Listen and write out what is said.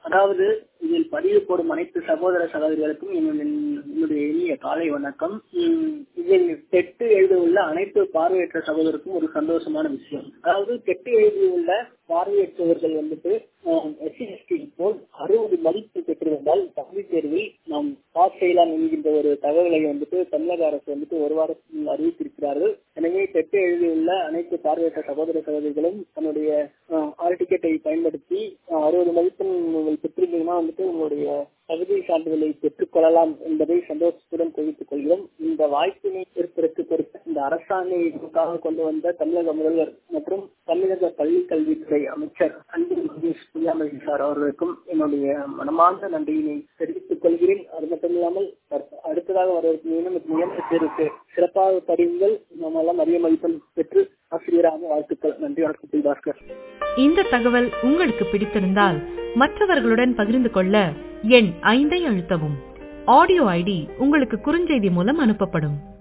அதாவது இதில் பதிவு போடும் அனைத்து சகோதர சகோதரிகளுக்கும் என்னுடைய இனிய காலை வணக்கம் இதில் தெட்டு எழுதியுள்ள அனைத்து பார்வையற்ற சகோதரருக்கும் ஒரு சந்தோஷமான விஷயம் அதாவது தெட்டு எழுதியுள்ள பார்வையற்றவர்கள் வந்துட்டு எஸ்சி போல் அறுபது மதிப்பு பெற்றிருந்தால் தகுதி தேர்வில் நாம் பாஸ் செய்யலாம் என்கின்ற ஒரு தகவலை வந்துட்டு தமிழக அரசு வந்துட்டு ஒரு வாரத்தில் அறிவித்திருக்கிறார்கள் எனவே தெட்டு எழுதியுள்ள அனைத்து பார்வையற்ற சகோதர சகோதரிகளும் தன்னுடைய ஆல் டிக்கெட்டை பயன்படுத்தி அறுபது மதிப்பெண் நீங்கள் பெற்றிருந்தீங்கன்னா வந்துட்டு உங்களுடைய தகுதி சான்றிதழை பெற்றுக் கொள்ளலாம் என்பதை சந்தோஷத்துடன் தெரிவித்துக் கொள்கிறோம் இந்த வாய்ப்பினை ஏற்படுத்தி கொடுத்த இந்த அரசாணை இதற்காக கொண்டு வந்த தமிழக முதல்வர் மற்றும் தமிழக பள்ளி கல்வித்துறை அமைச்சர் அன்பில் மகேஷ் பொய்யாமொழி சார் அவர்களுக்கும் என்னுடைய மனமார்ந்த நன்றியினை தெரிவித்துக் கொள்கிறேன் அது மட்டும் இல்லாமல் அடுத்ததாக வரவிருக்கும் நியமன தேர்வுக்கு சிறப்பாக படிவுங்கள் நம்ம எல்லாம் அதிக மதிப்பெண் பெற்று ஆசிரியராக வாழ்த்துக்கள் நன்றி வணக்கம் பாஸ்கர் இந்த தகவல் உங்களுக்கு பிடித்திருந்தால் மற்றவர்களுடன் பகிர்ந்து கொள்ள எண் ஐந்தை அழுத்தவும் ஆடியோ ஐடி உங்களுக்கு குறுஞ்செய்தி மூலம் அனுப்பப்படும்